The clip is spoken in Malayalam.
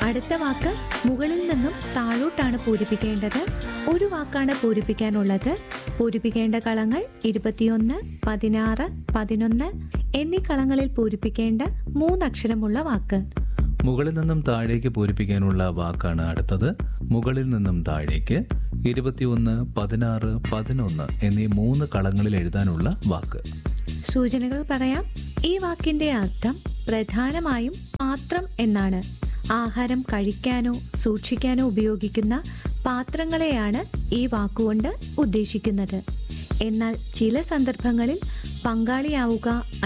അടുത്ത വാക്ക് മുകളിൽ നിന്നും താഴോട്ടാണ് പൂരിപ്പിക്കേണ്ടത് ഒരു വാക്കാണ് പൂരിപ്പിക്കാനുള്ളത് പൂരിപ്പിക്കേണ്ട കളങ്ങൾ ഇരുപത്തിയൊന്ന് പതിനാറ് പതിനൊന്ന് എന്നീ കളങ്ങളിൽ പൂരിപ്പിക്കേണ്ട മൂന്നക്ഷരമുള്ള വാക്ക് മുകളിൽ നിന്നും താഴേക്ക് പൂരിപ്പിക്കാനുള്ള വാക്കാണ് അടുത്തത് മുകളിൽ നിന്നും താഴേക്ക് ഇരുപത്തിയൊന്ന് പതിനാറ് പതിനൊന്ന് എന്നീ മൂന്ന് കളങ്ങളിൽ എഴുതാനുള്ള വാക്ക് സൂചനകൾ പറയാം ഈ വാക്കിന്റെ അർത്ഥം പ്രധാനമായും പാത്രം എന്നാണ് ആഹാരം കഴിക്കാനോ സൂക്ഷിക്കാനോ ഉപയോഗിക്കുന്ന പാത്രങ്ങളെയാണ് ഈ വാക്കുകൊണ്ട് ഉദ്ദേശിക്കുന്നത് എന്നാൽ ചില സന്ദർഭങ്ങളിൽ പങ്കാളിയാവുക